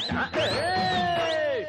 வந்துட்டான் ஏய்!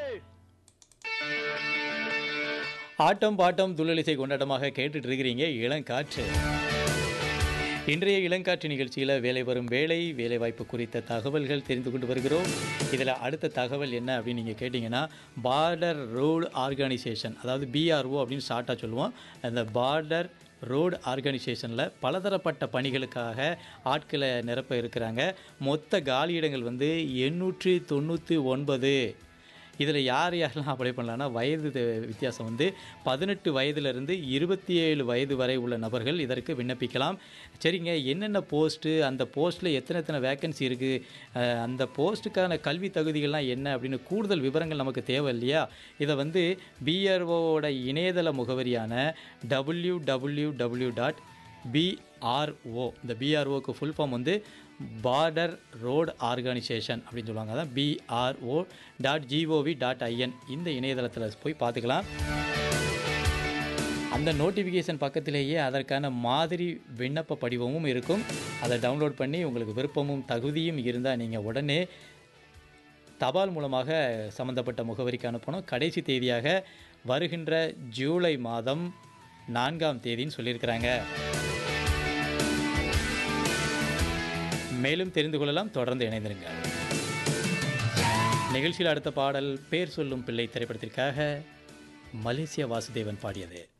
ஆட்டம் பாட்டம் துள்ளலிசை கொண்டாட்டமாக கேட்டுட்டு இருக்கிறீங்க இளங்காற்று இன்றைய இளங்காற்று நிகழ்ச்சியில் வேலை வரும் வேலை வேலைவாய்ப்பு குறித்த தகவல்கள் தெரிந்து கொண்டு வருகிறோம் இதில் அடுத்த தகவல் என்ன அப்படின்னு நீங்கள் கேட்டிங்கன்னா பார்டர் ரோடு ஆர்கனைசேஷன் அதாவது பிஆர்ஓ அப்படின்னு ஷார்ட்டாக சொல்லுவோம் அந்த பார்டர் ரோடு ஆர்கனைசேஷனில் பலதரப்பட்ட பணிகளுக்காக ஆட்களை நிரப்ப இருக்கிறாங்க மொத்த காலியிடங்கள் வந்து எண்ணூற்றி தொண்ணூற்றி ஒன்பது இதில் யார் யாரெல்லாம் அப்ளை பண்ணலான்னா வயது த- வித்தியாசம் வந்து பதினெட்டு வயதிலிருந்து இருபத்தி ஏழு வயது வரை உள்ள நபர்கள் இதற்கு விண்ணப்பிக்கலாம் சரிங்க என்னென்ன போஸ்ட்டு அந்த போஸ்ட்டில் எத்தனை எத்தனை வேக்கன்சி இருக்குது அந்த போஸ்ட்டுக்கான கல்வி தகுதிகள்லாம் என்ன அப்படின்னு கூடுதல் விவரங்கள் நமக்கு தேவை இல்லையா இதை வந்து பிஆர்ஓவோட இணையதள முகவரியான W W W dot BRO இந்த பிஆர்ஓக்கு ஃபுல் ஃபார்ம் வந்து பார்டர் ரோடு ஆர்கனைசேஷன் அப்படின்னு சொல்லுவாங்க அதான் BRO dot GOV dot IN இந்த இணையதளத்தில் போய் பார்த்துக்கலாம் அந்த நோட்டிஃபிகேஷன் பக்கத்திலேயே அதற்கான மாதிரி விண்ணப்ப படிவமும் இருக்கும் அதை டவுன்லோட் பண்ணி உங்களுக்கு விருப்பமும் தகுதியும் இருந்தால் நீங்கள் உடனே தபால் மூலமாக சம்மந்தப்பட்ட முகவரிக்கு அனுப்பணும் கடைசி தேதியாக வருகின்ற ஜூலை மாதம் நான்காம் தேதின்னு சொல்லியிருக்கிறாங்க மேலும் தெரிந்து கொள்ளலாம் தொடர்ந்து இணைந்திருங்கள் நிகழ்ச்சியில் அடுத்த பாடல் பேர் சொல்லும் பிள்ளை திரைப்படத்திற்காக மலேசியா வாசுதேவன் பாடியது